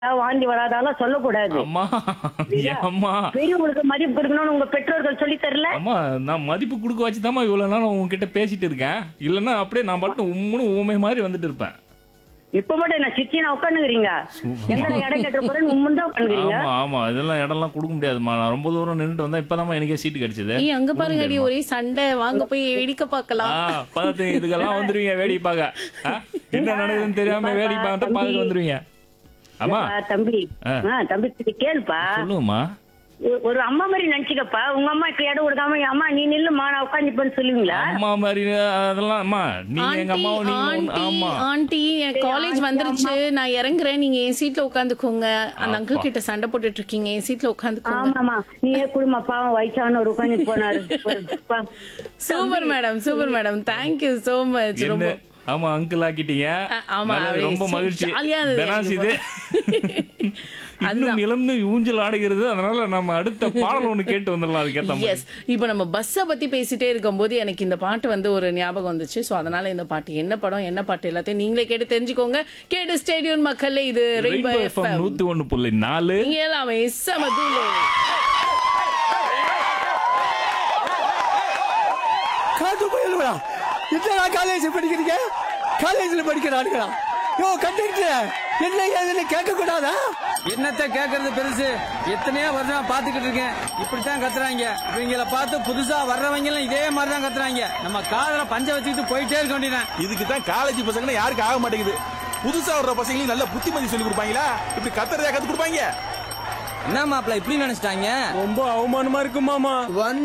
வாந்தி வராதாலாம் சொல்லக்கூடாது அம்மா அம்மா பெரியவங்களுக்கு மதிப்பு கொடுக்கணும்னு உங்க பெற்றோர்கள் சொல்லி தரல அம்மா நான் மதிப்பு கொடுக்க வச்சு தாம்மா இவ்வளவு நாள் உங்ககிட்ட பேசிட்டு இருக்கேன் இல்லைன்னா அப்படியே நான் பாட்டு உம்முன்னு ஊமை மாதிரி வந்துட்டு இருப்பேன் இப்ப மட்டும் என்ன சிச்சினா உட்காந்துக்கிறீங்க எங்க இடம் கேட்ட போறேன் உம்மன் தான் உட்காந்துக்கிறீங்க ஆமா ஆமா இதெல்லாம் இடம்லாம் கொடுக்க முடியாதும்மா நான் ரொம்ப தூரம் நின்றுட்டு வந்தா இப்பதாம்மா எனக்கே சீட்டு கிடைச்சது ஏய் அங்க பாருங்க அடி ஒரே சண்டை வாங்க போய் வேடிக்கை பார்க்கலாம் ஆ பார்த்து இதுக்கெல்லாம் வந்துருவீங்க வேடிக்கை பார்க்க ஆ, என்ன நடக்குதுன்னு தெரியாம வேடிக்கை பார்த்து பார்க்க வந்துருவீங்க அம்மா ஆ, தம்பி ஆ. ஆ, தம்பி இது கேளுப்பா சொல்லுங்கம்மா ஒ- ஒரு அம்மா மாதிரி நினைச்சுக்கப்பா உங்க அம்மா இப்ப இடம் கொடுக்காம அம்மா நீ நில்லுமா நான் உட்காந்துப்பேன்னு சொல்லுவீங்களா அம்மா மாதிரி அதெல்லாம் அம்மா நீங்க எங்க ஆண்டி அம்மாவும் நீங்க ஒண்ணு- ஆண்டி ஆமா ஆண்டி என் காலேஜ் வந்துருச்சு நான் இறங்குறேன் நீங்க என் சீட்ல உட்காந்துக்கோங்க அந்த அங்கிள் கிட்ட சண்டை போட்டுட்டு இருக்கீங்க என் சீட்ல உட்காந்துக்கோங்க ஆமாமா நீயே குடும்ப பாவம் வயசானவர் உட்காந்து போனாரு பா. Super madam super madam thank you so much என்ன ரொம்ப ஆமா அங்கிள் ஆக்கிட்டீங்க அ- ஆமா, நல்லது, அது ரொம்ப சு- மகிழ்ச்சி ஜாலியா இருந்தது பெனாஸ் இது அதுதான். இன்னும் இழந்து ஊஞ்சல் ஆடுகிறது அதனால நம்ம அடுத்த பாடல் ஒண்ணு கேட்டு வந்துடலாம் அதுக்கேத்த மாதிரி எஸ் இப்போ நம்ம பஸ்ஸை பத்தி பேசிட்டே இருக்கும்போது எனக்கு இந்த பாட்டு வந்து ஒரு ஞாபகம் வந்துச்சு ஸோ அதனால இந்த பாட்டு என்ன படம் என்ன பாட்டு எல்லாத்தையும் நீங்களே கேட்டு தெரிஞ்சுக்கோங்க கேட்டு ஸ்டேடியம் மக்களே இது ரெயின்போ ரெயின்போ எஃப்எம் எஃப்எம் நூத்தி ஒண்ணு புள்ளி நாலு நீங்க எல்லாமே சமதூலே காட்டு போயிடுவா என்னடா காலேஜ் படிக்கிறீங்க காலேஜ்ல படிக்கிறானுங்களா யோ கண்டக்டர் என்ன ஏதுன்னு கேட்க கூடாதா என்னத்த கேக்குறது பெருசு எத்தனையோ வருஷம் பாத்துக்கிட்டு இருக்கேன் இப்படித்தான் கத்துறாங்க இவங்கள பார்த்து புதுசா வர்றவங்க எல்லாம் இதே மாதிரி தான் கத்துறாங்க நம்ம காதல பஞ்ச வச்சுக்கிட்டு போயிட்டே இருக்க வேண்டியதான் இதுக்கு தான் காலேஜ் பசங்க யாருக்கு ஆக மாட்டேங்குது புதுசா வர்ற பசங்களுக்கு நல்ல புத்திமதி சொல்லி கொடுப்பாங்களா இப்படி கத்துறதா கத்து கொடுப்பாங்க என்ன மாப்பிள்ள இப்படி நினைச்சிட்டாங்க ரொம்ப அவமானமா இருக்கு மாமா